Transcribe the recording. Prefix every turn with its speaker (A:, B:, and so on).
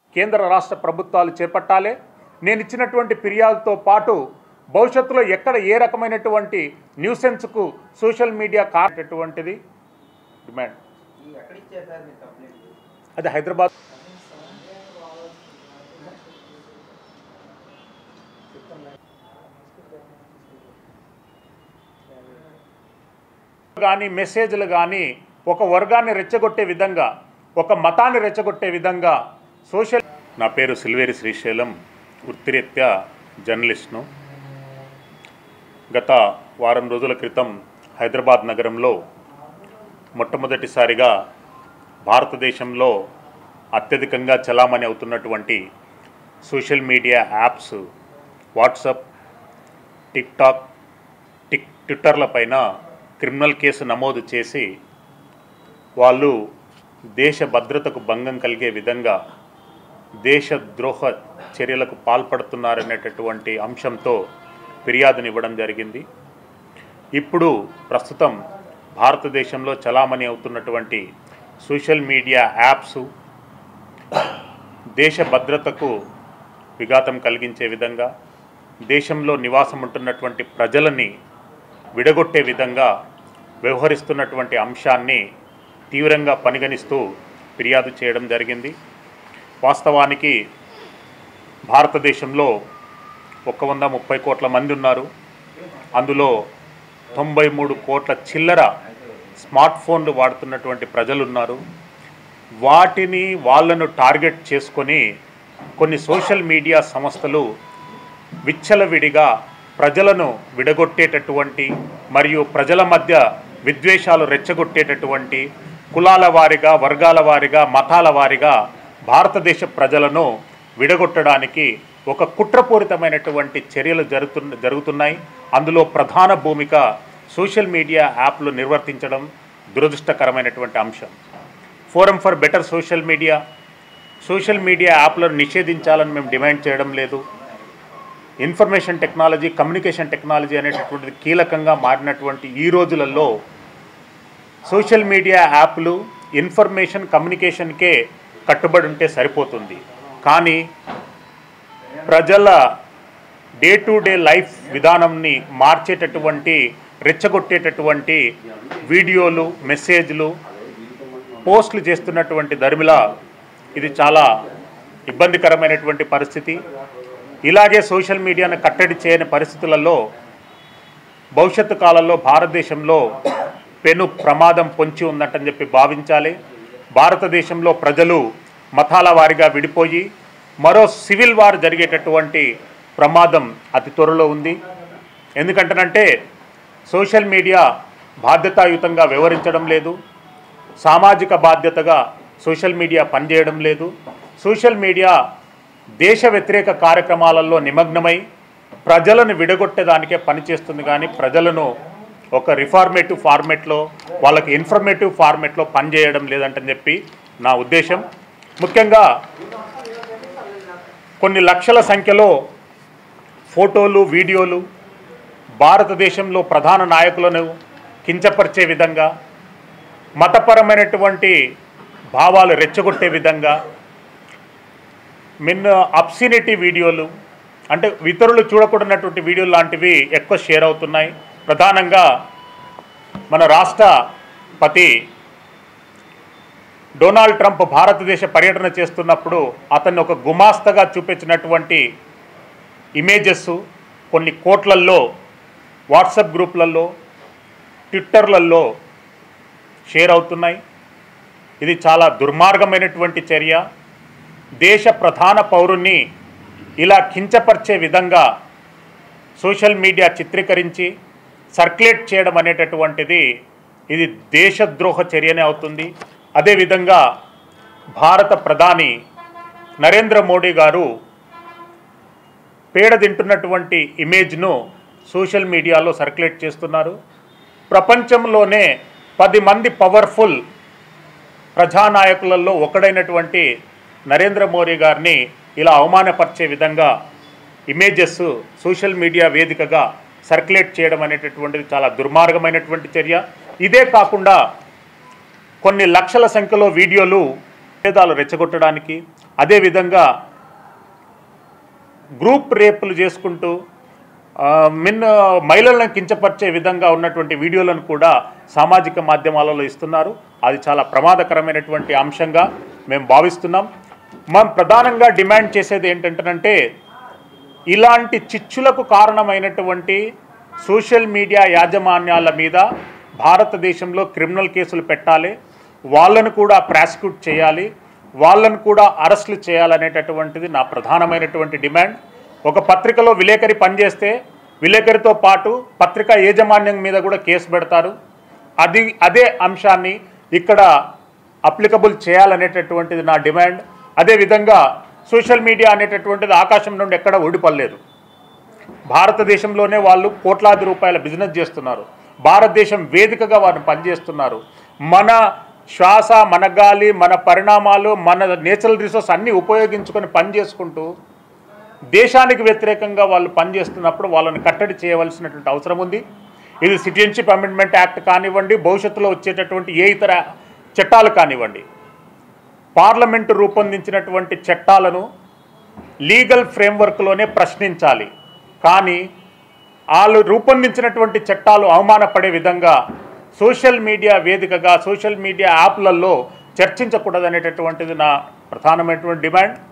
A: కేంద్ర రాష్ట్ర ప్రభుత్వాలు చేపట్టాలి నేను ఇచ్చినటువంటి ఫిర్యాదుతో పాటు భవిష్యత్తులో ఎక్కడ ఏ రకమైనటువంటి న్యూసెన్స్కు సోషల్ మీడియా కాటటువంటిది డిమాండ్
B: ఈ ఎక్కడ ఇచ్చారు సార్ మీరు కంప్లైంట్
A: అది హైదరాబాద్ కానీ మెసేజ్లు కానీ ఒక వర్గాన్ని రెచ్చగొట్టే విధంగా ఒక మతాన్ని రెచ్చగొట్టే విధంగా సోషల్ నా పేరు సిల్వేరి శ్రీశైలం వృత్తిరీత్యా జర్నలిస్ట్ను గత వారం రోజుల క్రితం హైదరాబాద్ నగరంలో మొట్టమొదటిసారిగా భారతదేశంలో అత్యధికంగా చలామణి అవుతున్నటువంటి social media apps WhatsApp TikTok tick ట్విట్టర్ల పైన క్రిమినల్ కేసు నమోదు చేసి వాళ్ళు దేశ భద్రతకు భంగం కలిగే విధంగా దేశ ద్రోహ చర్యలకు పాల్పడుతున్నారనేటటువంటి అంశంతో ఫిర్యాదునివ్వడం జరిగింది ఇప్పుడు ప్రస్తుతం భారతదేశంలో చలామణి అవుతున్నటువంటి సోషల్ మీడియా యాప్స్ దేశ భద్రతకు విఘాతం కలిగించే విధంగా దేశంలో నివాసం ఉంటున్నటువంటి ప్రజలని విడగొట్టే విధంగా వ్యవహరిస్తున్నటువంటి అంశాన్ని తీవ్రంగా పరిగణిస్తూ ఫిర్యాదు చేయడం జరిగింది వాస్తవానికి భారతదేశంలో ఒక వంద ముప్పై కోట్ల మంది ఉన్నారు అందులో తొంభై మూడు కోట్ల చిల్లర స్మార్ట్ ఫోన్లు వాడుతున్నటువంటి ప్రజలు ఉన్నారు వాటిని వాళ్ళను టార్గెట్ చేసుకొని కొన్ని సోషల్ మీడియా సంస్థలు విచ్చలవిడిగా ప్రజలను విడగొట్టేటటువంటి మరియు ప్రజల మధ్య విద్వేషాలు రెచ్చగొట్టేటటువంటి కులాల వారిగా వర్గాల వారిగా మతాల వారిగా భారతదేశ ప్రజలను విడగొట్టడానికి ఒక కుట్రపూరితమైనటువంటి చర్యలు జరుగుతు జరుగుతున్నాయి అందులో ప్రధాన భూమిక సోషల్ మీడియా యాప్లు నిర్వర్తించడం దురదృష్టకరమైనటువంటి అంశం forum for better social media social media యాప్లను నిషేధించాలని మేము డిమాండ్ చేయడం లేదు ఇన్ఫర్మేషన్ టెక్నాలజీ కమ్యూనికేషన్ టెక్నాలజీ అనేటటువంటిది కీలకంగా మారినటువంటి ఈ రోజులలో సోషల్ మీడియా యాప్లు ఇన్ఫర్మేషన్ కమ్యూనికేషన్కే కట్టుబడి ఉంటే సరిపోతుంది కానీ ప్రజల డే టు డే లైఫ్ విధానంని మార్చేటటువంటి రెచ్చగొట్టేటటువంటి వీడియోలు మెసేజ్లు పోస్టులు చేస్తున్నటువంటి ధర్మిల ఇది చాలా ఇబ్బందికరమైనటువంటి పరిస్థితి ఇలాగే సోషల్ మీడియాను కట్టడి చేయని పరిస్థితులలో భవిష్యత్తు కాలంలో భారతదేశంలో పెను ప్రమాదం పొంచి ఉందంటని చెప్పి భావించాలి భారతదేశంలో ప్రజలు మతాల వారిగా విడిపోయి మరో సివిల్ వార్ జరిగేటటువంటి ప్రమాదం అతి త్వరలో ఉంది ఎందుకంటేనంటే సోషల్ మీడియా బాధ్యతాయుతంగా వ్యవహరించడం లేదు సామాజిక బాధ్యతగా సోషల్ మీడియా పనిచేయడం లేదు సోషల్ మీడియా దేశ వ్యతిరేక కార్యక్రమాలలో నిమగ్నమై ప్రజలను విడగొట్టేదానికే పనిచేస్తుంది కానీ ప్రజలను ఒక రిఫార్మేటివ్ ఫార్మేట్లో వాళ్ళకి ఇన్ఫర్మేటివ్ ఫార్మేట్లో పనిచేయడం లేదంటని చెప్పి నా ఉద్దేశం ముఖ్యంగా కొన్ని లక్షల సంఖ్యలో ఫోటోలు వీడియోలు భారతదేశంలో ప్రధాన నాయకులను కించపరిచే విధంగా మతపరమైనటువంటి భావాలు రెచ్చగొట్టే విధంగా మిన్ అప్సినిటీ వీడియోలు అంటే ఇతరులు చూడకూడనటువంటి వీడియోలు లాంటివి ఎక్కువ షేర్ అవుతున్నాయి ప్రధానంగా మన రాష్ట్రపతి డొనాల్డ్ ట్రంప్ భారతదేశ పర్యటన చేస్తున్నప్పుడు అతన్ని ఒక గుమాస్తగా చూపించినటువంటి ఇమేజెస్ కొన్ని కోట్లల్లో వాట్సాప్ గ్రూప్లలో ట్విట్టర్లలో షేర్ అవుతున్నాయి ఇది చాలా దుర్మార్గమైనటువంటి చర్య దేశ ప్రధాన పౌరుణ్ణి ఇలా కించపరిచే విధంగా సోషల్ మీడియా చిత్రీకరించి సర్క్యులేట్ చేయడం అనేటటువంటిది ఇది దేశద్రోహ చర్యనే అవుతుంది అదేవిధంగా భారత ప్రధాని నరేంద్ర మోడీ గారు పేడ తింటున్నటువంటి ఇమేజ్ను సోషల్ మీడియాలో సర్క్యులేట్ చేస్తున్నారు ప్రపంచంలోనే పది మంది పవర్ఫుల్ ప్రజానాయకులలో ఒకడైనటువంటి నరేంద్ర మోడీ గారిని ఇలా అవమానపరిచే విధంగా ఇమేజెస్ సోషల్ మీడియా వేదికగా సర్క్యులేట్ చేయడం అనేటటువంటిది చాలా దుర్మార్గమైనటువంటి చర్య ఇదే కాకుండా కొన్ని లక్షల సంఖ్యలో వీడియోలు భేదాలు రెచ్చగొట్టడానికి అదేవిధంగా గ్రూప్ రేపులు చేసుకుంటూ ఆ, మిన్ మహిళలను కించపరిచే విధంగా ఉన్నటువంటి వీడియోలను కూడా సామాజిక మాధ్యమాలలో ఇస్తున్నారు అది చాలా ప్రమాదకరమైనటువంటి అంశంగా మేము భావిస్తున్నాం మనం ప్రధానంగా డిమాండ్ చేసేది ఏంటంటే ఇలాంటి చిచ్చులకు కారణమైనటువంటి సోషల్ మీడియా యాజమాన్యాల మీద భారతదేశంలో క్రిమినల్ కేసులు పెట్టాలి వాళ్ళను కూడా ప్రాసిక్యూట్ చేయాలి వాళ్ళను కూడా అరెస్టులు చేయాలనేటటువంటిది నా ప్రధానమైనటువంటి డిమాండ్ ఒక పత్రికలో విలేకరి పనిచేస్తే విలేకరితో పాటు పత్రికా యాజమాన్యం మీద కూడా కేసు పెడతారు అది అదే అంశాన్ని ఇక్కడ అప్లికబుల్ చేయాలనేటటువంటిది నా డిమాండ్ అదేవిధంగా సోషల్ మీడియా అనేటటువంటిది ఆకాశం నుండి ఎక్కడ ఊడిపడలేదు భారతదేశంలోనే వాళ్ళు కోట్లాది రూపాయల బిజినెస్ చేస్తున్నారు భారతదేశం వేదికగా వారు పనిచేస్తున్నారు మన శ్వాస మన గాలి మన పరిణామాలు మన నేచురల్ రిసోర్స్ అన్నీ ఉపయోగించుకొని పని చేసుకుంటూ దేశానికి వ్యతిరేకంగా వాళ్ళు పనిచేస్తున్నప్పుడు వాళ్ళని కట్టడి చేయవలసినటువంటి అవసరం ఉంది ఇది సిటిజన్షిప్ అమెండ్మెంట్ యాక్ట్ కానివ్వండి భవిష్యత్తులో వచ్చేటటువంటి ఏ ఇతర చట్టాలు కానివ్వండి పార్లమెంటు రూపొందించినటువంటి చట్టాలను లీగల్ ఫ్రేమ్వర్క్లోనే ప్రశ్నించాలి కానీ వాళ్ళు రూపొందించినటువంటి చట్టాలు అవమానపడే విధంగా సోషల్ మీడియా వేదికగా సోషల్ మీడియా యాప్లలో చర్చించకూడదనేటటువంటిది నా ప్రధానమైనటువంటి డిమాండ్